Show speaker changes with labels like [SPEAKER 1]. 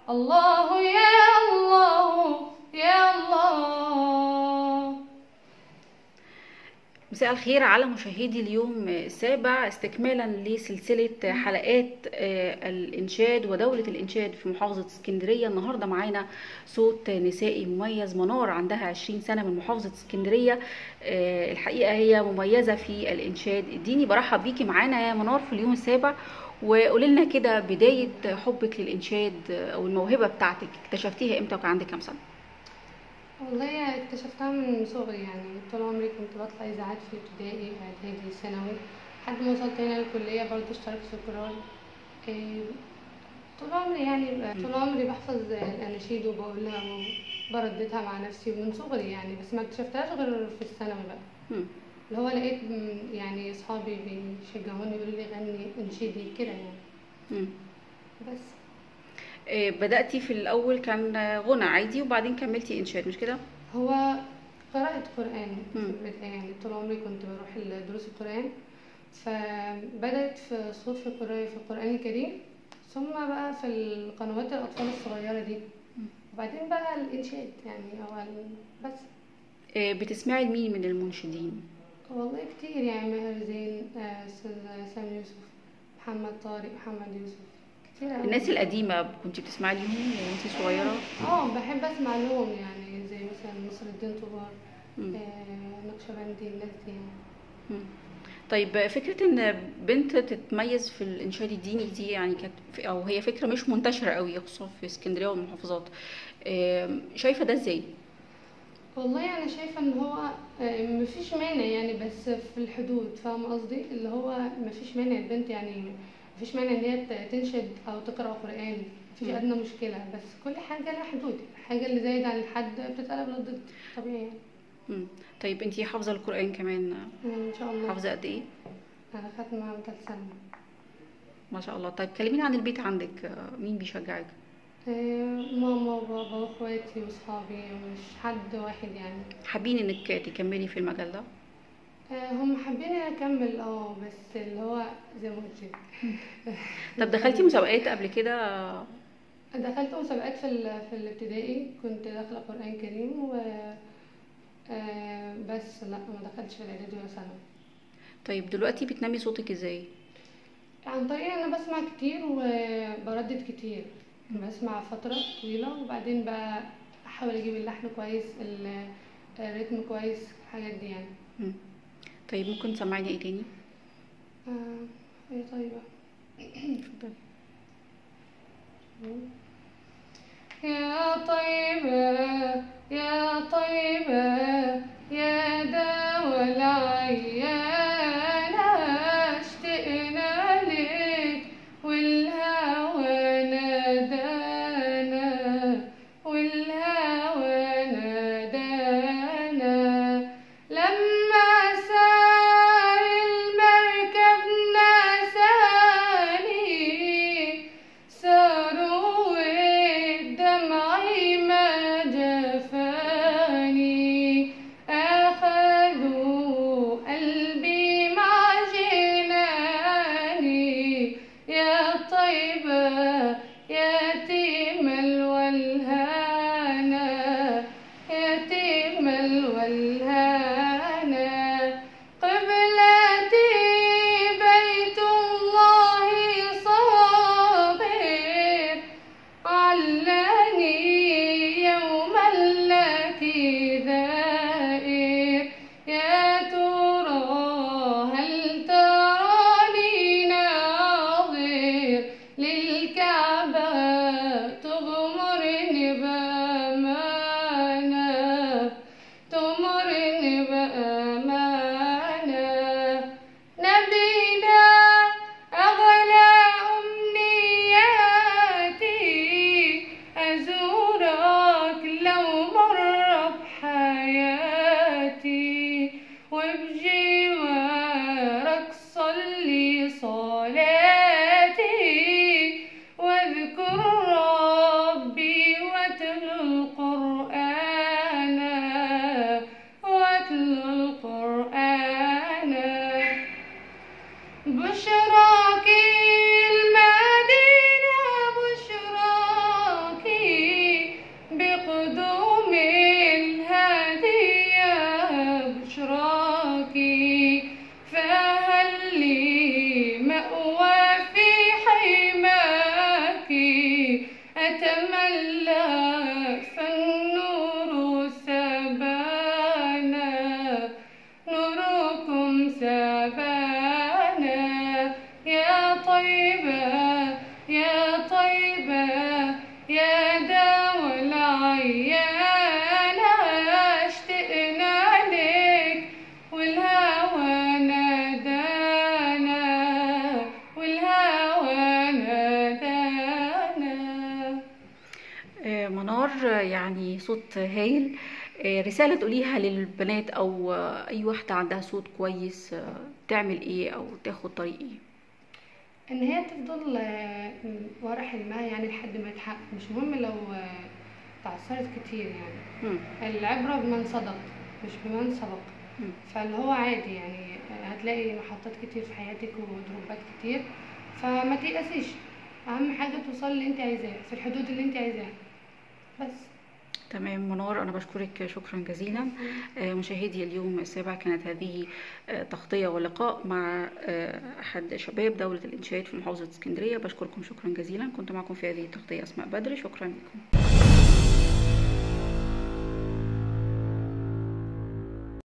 [SPEAKER 1] الله يا الله يا الله
[SPEAKER 2] مساء الخير على مشاهدي اليوم السابع استكمالا لسلسلة حلقات آه، الإنشاد ودولة الإنشاد في محافظة اسكندرية النهاردة معانا صوت نسائي مميز منار عندها 20 سنة من محافظة اسكندرية آه، الحقيقة هي مميزة في الإنشاد الديني برحب بيكي معانا يا منار في اليوم السابع وقولي لنا كده بداية حبك للإنشاد أو الموهبة بتاعتك اكتشفتيها إمتى وكان عندك كام سنة؟
[SPEAKER 1] والله اكتشفتها من صغري يعني طول عمري كنت بطلع إذاعات في ابتدائي إعدادي ثانوي لحد ما وصلت هنا الكلية برضه اشتركت في الكورال إيه، طول عمري يعني طول عمري بحفظ الأناشيد وبقولها وبرددها مع نفسي من صغري يعني بس ما اكتشفتهاش غير في الثانوي بقى
[SPEAKER 2] مم.
[SPEAKER 1] اللي هو لقيت م- يعني اصحابي بيشجعوني يقولوا لي غني انشدي كده يعني
[SPEAKER 2] مم.
[SPEAKER 1] بس
[SPEAKER 2] آه، بدأتي في الأول كان غنى عادي وبعدين كملتي إنشاد مش كده؟
[SPEAKER 1] هو قراءة قرآن في
[SPEAKER 2] مم.
[SPEAKER 1] البداية يعني طول عمري كنت بروح دروس القرآن فبدأت في صوت في قراءة في القرآن الكريم ثم بقى في القنوات الأطفال الصغيرة دي وبعدين بقى الإنشاد يعني هو ال- بس
[SPEAKER 2] آه، بتسمعي لمين من المنشدين؟
[SPEAKER 1] والله كتير يعني ماهر زين آه، أستاذ سامي يوسف محمد طارق محمد يوسف كتير أوي.
[SPEAKER 2] الناس القديمة كنت بتسمعي ليهم وانتي صغيرة؟
[SPEAKER 1] اه بحب اسمع لهم يعني زي مثلا نصر الدين طوبار
[SPEAKER 2] مم.
[SPEAKER 1] آه نقشبندي الناس دي يعني
[SPEAKER 2] مم. طيب فكرة ان بنت تتميز في الانشاد الديني دي يعني كانت او هي فكرة مش منتشرة قوي خصوصا في اسكندرية والمحافظات آم، شايفة ده ازاي؟
[SPEAKER 1] والله انا شايفه ان هو آه، مفيش مانع يعني بس في الحدود فاهم قصدي اللي هو مفيش مانع البنت يعني مفيش مانع ان هي ت- تنشد او تقرا قران مفيش
[SPEAKER 2] مم.
[SPEAKER 1] ادنى مشكله بس كل حاجه لها حدود الحاجه اللي زايده عن الحد بتتقلب للضد طبيعي يعني
[SPEAKER 2] مم. طيب انتي حافظة القرآن كمان
[SPEAKER 1] يعني ان شاء الله
[SPEAKER 2] حافظة قد ايه؟
[SPEAKER 1] انا ختمه من ثالث سنه
[SPEAKER 2] ما شاء الله طيب كلميني عن البيت عندك آه، مين بيشجعك؟
[SPEAKER 1] آه، ماما وبابا واخواتي واصحابي مش حد واحد يعني
[SPEAKER 2] حابين انك تكملي في المجال ده؟
[SPEAKER 1] آه، هم حابين اكمل اه بس اللي هو زي ما قلت لك
[SPEAKER 2] طب دخلتي مسابقات قبل كده؟
[SPEAKER 1] دخلت مسابقات في ال- في الابتدائي كنت داخله قران كريم و آه، بس لا ما دخلتش في الاعدادي ولا ثانوي
[SPEAKER 2] طيب دلوقتي بتنمي صوتك ازاي؟
[SPEAKER 1] عن طريق ان انا بسمع كتير وبردد كتير بسمع فتره طويله وبعدين بقى احاول اجيب اللحن كويس ال- الريتم كويس الحاجات دي يعني
[SPEAKER 2] مم. طيب ممكن تسمعيني ايه تاني؟
[SPEAKER 1] آه، ايه طيبه
[SPEAKER 2] اتفضلي
[SPEAKER 1] يا طيبة يا طيبة يا دوا العيان اشتقنا لك والهوى نادانا والهوى نادانا لما سار المركب نساني ساروا والدمع ما يا دوا العيانة اشتقنا لك والهوى نادانا والهوى نادانا
[SPEAKER 2] آه، منار آه، يعني صوت هايل آه، رسالة تقوليها للبنات أو آه، أي واحدة عندها صوت كويس آه، تعمل إيه أو تاخد طريق إيه
[SPEAKER 1] ان هي تفضل آه، ورا حلمها يعني لحد ما يتحقق مش مهم لو آه، تعثرت كتير يعني
[SPEAKER 2] مم.
[SPEAKER 1] العبرة بمن صدق مش بمن سبق
[SPEAKER 2] مم.
[SPEAKER 1] فاللي هو عادي يعني هتلاقي محطات كتير في حياتك ودروبات كتير فما تيأسيش اهم حاجة توصلي اللي انت عايزاه في الحدود اللي انت عايزاها بس
[SPEAKER 2] تمام منار أنا بشكرك شكرا جزيلا آه، مشاهدي اليوم السابع كانت هذه آه، تغطية ولقاء مع آه، أحد شباب دولة الإنشاد في محافظة اسكندرية بشكركم شكرا جزيلا كنت معكم في هذه التغطية أسماء بدر شكرا لكم